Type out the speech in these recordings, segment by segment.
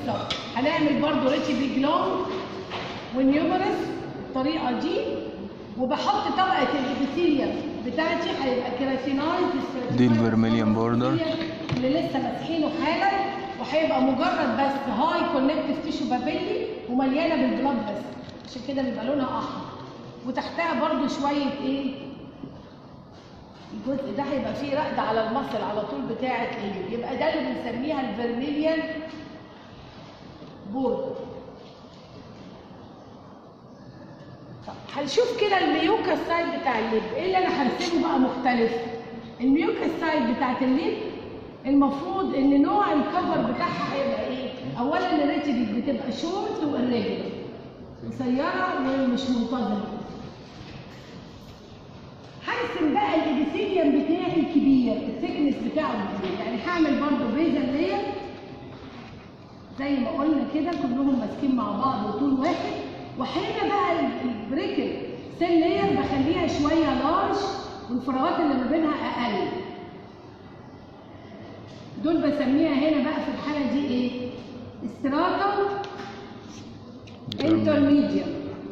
بالظبط هنعمل برضو ريتي بيج لونج والنيومرس الطريقه دي وبحط طبقه الابيثيليوم بتاعتي هيبقى كيراتينايز دي الفيرميليون بوردر. اللي لسه ماسحينه حالا وهيبقى مجرد بس هاي كونكتيف تيشو بابيلي ومليانه بالبلاد بس عشان كده بيبقى لونها احمر وتحتها برضو شويه ايه الجزء ده هيبقى فيه رقد على المصل على طول بتاعه ايه يبقى ده اللي بنسميها الفيرميليان بورد طب هنشوف كده الميوكا سايد بتاع الليب ايه اللي انا هرسمه بقى مختلف الميوكا سايد بتاعت الليب المفروض ان نوع الكفر بتاعها هيبقى ايه اولا الريتيبيك بتبقى شورت والريجولار قصيره ومش منتظمه هرسم بقى الابيثيليوم بتاعي كبير الثيكنس بتاعه كبير يعني هعمل برضه بيزل لير زي ما قلنا كده كلهم ماسكين مع بعض وطول واحد وهنا بقى البريكل سيل لير بخليها شويه لارج والفراغات اللي ما بينها اقل دول بسميها هنا بقى في الحاله دي ايه؟ استراتم انترميديوم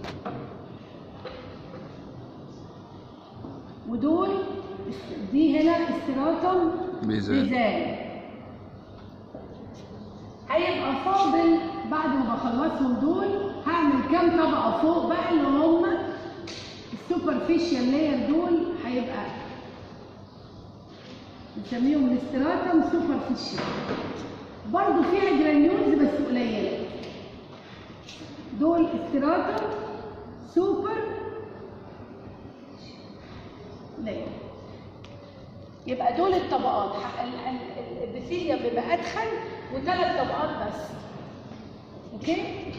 ودول دي هنا استراتم بيزال. بيزال هيبقى فاضل بعد ما بخلصهم دول هعمل كام طبقه فوق بقى اللي هم السوبرفيشال لاير دول هيبقى نسميهم الاستراتم سوبرفيشال برضه فيها جرانيولز بس قليله دول استراتم سوبر لاير يبقى دول الطبقات ح- ال- ال- الابيثيليوم بيبقى ادخل وثلاث طبقات بس اوكي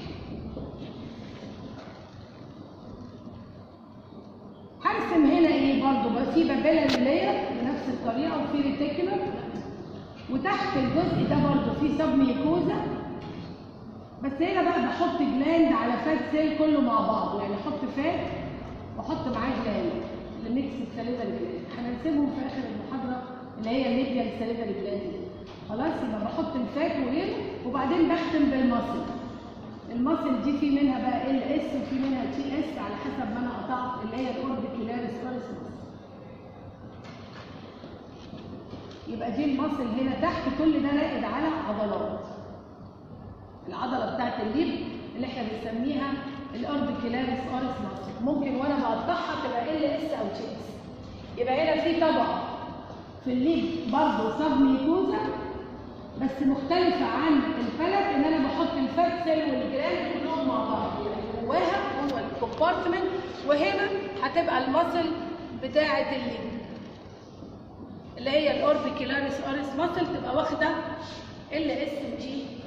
هرسم هنا ايه برضو بقى في بابيلا لاير بنفس الطريقه وفي ريتيكولر وتحت الجزء ده برضو في سب ميكوزا بس هنا بقى بحط جلاند على فات سيل كله مع بعض يعني احط فات واحط معاه جلاند لميكس الساليفري جلاند هنرسمهم في اخر المحاضره اللي هي الليبيا الساليفري جلاند دي خلاص يبقى بحط الفات وايه وبعدين بختم بالمصل المصل دي في منها بقى ال اس وفي منها تي اس على حسب ما انا قطعت اللي هي الاوربيكولاريس كارسيس يبقى دي المصل هنا تحت كل ده راقد على عضلات العضله بتاعت الليب اللي احنا بنسميها الاوربيكولاريس اورس ماسل ممكن وانا بقطعها تبقى ال اس او تي اس يبقى هنا في طبقه في الليب برضه سب ميكوزا بس مختلفة عن الفلك ان انا بحط الفات سيل والجرام كلهم مع بعض يعني جواها جوه الكومبارتمنت وهنا هتبقى المصل بتاعة الليب اللي هي الاوربيكولاريس اوريس ماسل تبقى واخدة ال اس جي